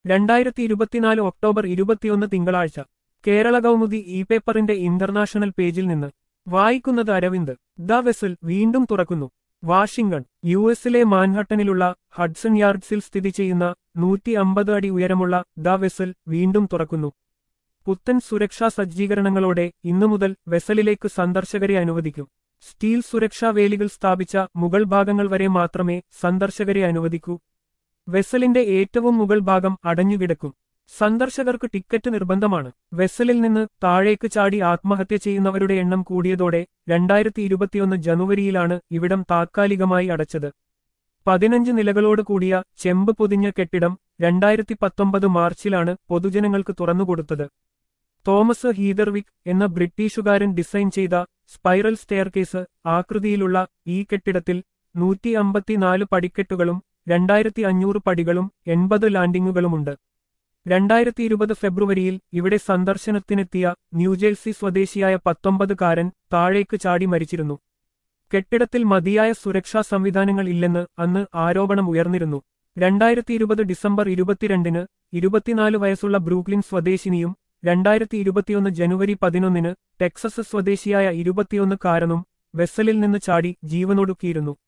രണ്ടായിരത്തി ഇരുപത്തിനാല് ഒക്ടോബർ ഇരുപത്തിയൊന്ന് തിങ്കളാഴ്ച കേരള കൗമുദി ഇ പേപ്പറിന്റെ ഇന്റർനാഷണൽ പേജിൽ നിന്ന് വായിക്കുന്നത് അരവിന്ദ് ദ വെസൽ വീണ്ടും തുറക്കുന്നു വാഷിംഗ്ടൺ യു എസിലെ മാൻഹട്ടനിലുള്ള ഹഡ്സൺ യാർഡ്സിൽ സ്ഥിതി ചെയ്യുന്ന നൂറ്റി അമ്പത് അടി ഉയരമുള്ള ദ വെസൽ വീണ്ടും തുറക്കുന്നു പുത്തൻ സുരക്ഷാ സജ്ജീകരണങ്ങളോടെ ഇന്നു മുതൽ വെസലിലേക്ക് സന്ദർശകരെ അനുവദിക്കും സ്റ്റീൽ സുരക്ഷാ വേലികൾ സ്ഥാപിച്ച മുകൾ ഭാഗങ്ങൾ വരെ മാത്രമേ സന്ദർശകരെ അനുവദിക്കൂ വെസലിന്റെ ഏറ്റവും മുകൾ ഭാഗം അടഞ്ഞുകിടക്കും സന്ദർശകർക്ക് ടിക്കറ്റ് നിർബന്ധമാണ് വെസലിൽ നിന്ന് താഴേക്ക് ചാടി ആത്മഹത്യ ചെയ്യുന്നവരുടെ എണ്ണം കൂടിയതോടെ രണ്ടായിരത്തി ഇരുപത്തിയൊന്ന് ജനുവരിയിലാണ് ഇവിടം താത്കാലികമായി അടച്ചത് പതിനഞ്ച് നിലകളോട് കൂടിയ ചെമ്പ് പൊതിഞ്ഞ കെട്ടിടം രണ്ടായിരത്തി പത്തൊമ്പത് മാർച്ചിലാണ് പൊതുജനങ്ങൾക്ക് തുറന്നുകൊടുത്തത് തോമസ് ഹീദർവിക് എന്ന ബ്രിട്ടീഷുകാരൻ ഡിസൈൻ ചെയ്ത സ്പൈറൽ സ്റ്റെയർകേസ് ആകൃതിയിലുള്ള ഈ കെട്ടിടത്തിൽ നൂറ്റി അമ്പത്തിനാല് പടിക്കെട്ടുകളും രണ്ടായിരത്തി അഞ്ഞൂറ് പടികളും എൺപത് ലാൻഡിങ്ങുകളുമുണ്ട് രണ്ടായിരത്തി ഇരുപത് ഫെബ്രുവരിയിൽ ഇവിടെ സന്ദർശനത്തിനെത്തിയ ന്യൂജേഴ്സി സ്വദേശിയായ പത്തൊമ്പതുകാരൻ താഴേക്ക് ചാടി മരിച്ചിരുന്നു കെട്ടിടത്തിൽ മതിയായ സുരക്ഷാ സംവിധാനങ്ങൾ ഇല്ലെന്ന് അന്ന് ആരോപണം ഉയർന്നിരുന്നു രണ്ടായിരത്തി ഇരുപത് ഡിസംബർ ഇരുപത്തിരണ്ടിന് ഇരുപത്തിനാല് വയസ്സുള്ള ബ്രൂക്ലിൻ സ്വദേശിനിയും രണ്ടായിരത്തി ഇരുപത്തിയൊന്ന് ജനുവരി പതിനൊന്നിന് ടെക്സസ് സ്വദേശിയായ ഇരുപത്തിയൊന്ന് കാരനും വെസലിൽ നിന്ന് ചാടി ജീവനൊടുക്കിയിരുന്നു